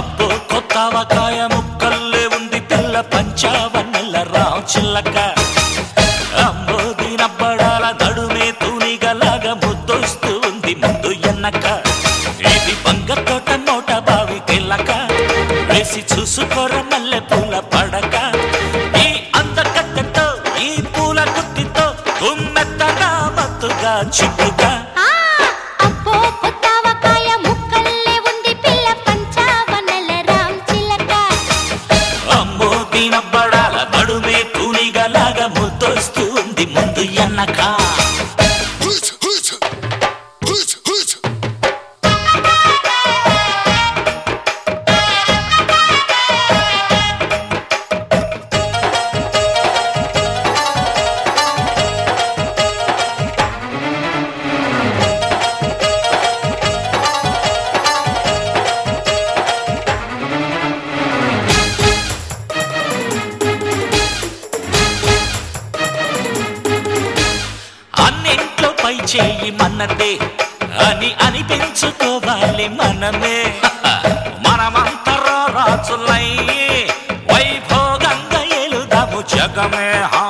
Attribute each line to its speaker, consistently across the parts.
Speaker 1: అబ్బో కొత్తవకాయ ముక్కల్లే ఉంది పిల్ల పంచావన్నెల్ల రాం చిల్లక అమ్మో దీనబ్బడాల నడుమే తూనిగలాగా ముద్దొస్తూ ఉంది ముందు ఎన్నక ఇది బంగ తోట నోట బావి కెల్లక వేసి చూసుకోర మల్లె పూల పడక ఈ అందకట్టెతో ఈ పూల గుత్తితో గుమ్మెత్తగా మత్తుగా చిక్కుగా
Speaker 2: ఆ అబ్బో కొత్తవకాయ ముక్కల్లే ఉంది పిల్ల పంచావనల రామ్ చిలక
Speaker 1: అమ్మో దీనబ్బడాల నడుమే తూనిగలాగా ముద్దొస్తూ ఉంది ముందు ఎన్నక
Speaker 3: Hooch, hooch, hooch, hooch.
Speaker 1: అన్నింట్లో పై చేయి మన్నదే అని అనిపించుకోవాలి మనమే మనమంతరా రాజులై వైభోగంగా ఎలుదాము జగమే హా.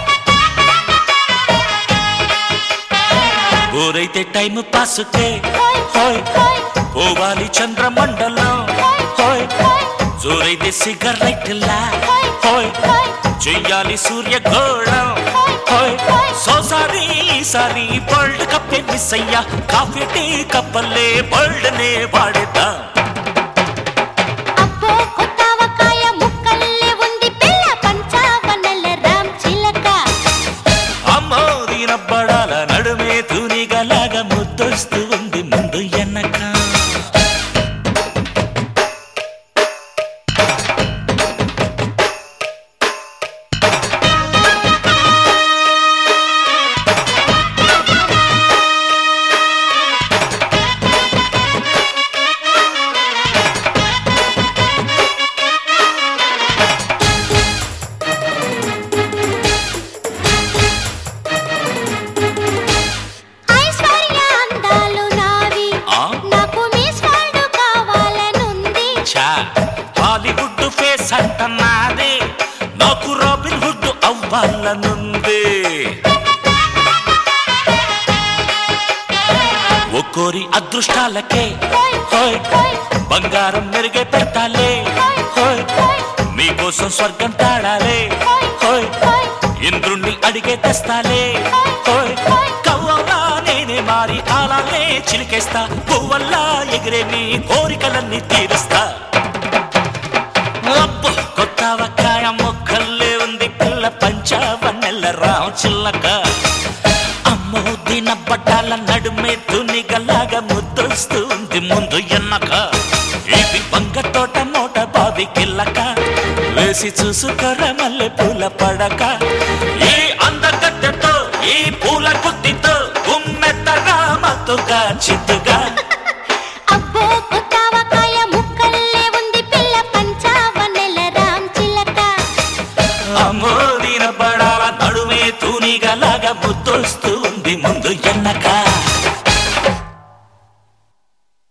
Speaker 1: ఊరైతే టైం పాసుకే
Speaker 2: హోయ్
Speaker 1: హోయ్
Speaker 2: హోయ్
Speaker 1: పోవాలి చంద్రమండలం హోయ్ జోరైతే సిగరెట్ లా హోయ్
Speaker 2: హోయ్
Speaker 1: చెయ్యాలి సూర్యగోళం హోయ్ సోసారి ఈసారి వరల్డ్ కప్ మిస్ అయ్యా కాఫీ టీ కప్పల్లే వరల్డ్ నే వాడేద్దాం
Speaker 2: అబ్బో కొత్తవకాయ ముక్కల్లే ఉంది పిల్ల పంచావనల రామ్ చిలక
Speaker 1: అమ్మో దీనబ్బడాల నడుమే తూనిగలాగా ముద్దొస్తూ ఉంది ముందు ఎన్నక
Speaker 2: ఐశ్వర్య అందాలు నావి
Speaker 1: ఆ?
Speaker 2: నాకు మిస్ వరల్డ్ కావాలనుంది
Speaker 1: చా హాలీవుడ్ ఫేస్ అంటన్నాది నాకు రాబిన్ హుడ్ అవ్వాలనుంది ఒక్కోరి అదృష్టాలకే
Speaker 2: హోయ్
Speaker 1: హోయ్
Speaker 2: హోయ్
Speaker 1: బంగారం మెరుగే పెట్టాలే హోయ్
Speaker 2: హోయ్
Speaker 1: మీకోసం స్వర్గం తాడాలే హోయ్
Speaker 2: హోయ్
Speaker 1: ఇంద్రుణ్ణి అడిగే తెస్తాలే హోయ్ కవ్వల్లా నేనే మారి కాలాలే చిలికేస్తా పువ్వల్లా ఎగిరే మీ కోరికలన్నీ తీరుస్తా అబ్బో కొత్త వక్కాయ మొక్కల్లే ఉంది పిల్ల పంచావన్నెల్ల రావు చిల్లక అమ్మో దిన బట్టాల నడుమే తునిగలాగా ముద్దొస్తూ ఉంది ముందు ఎన్నక ఇది బంగ తోట మోట బావి కిల్లక వేసి చూసుకోర మల్లె పూల పడక ఈ అందగట్టెతో ఈ పూల గుత్తితో గుమ్మెత్తగా మత్తుగా చిత్తుగా
Speaker 2: అబ్బో కొత్తవకాయ ముక్కల్లే ఉంది పిల్ల పంచావనల రామ్ చిలక
Speaker 1: అమ్మో దీన పడాల నడుమే తూనిగలాగా ముద్దొస్తూ ఉంది ముందు ఎన్నక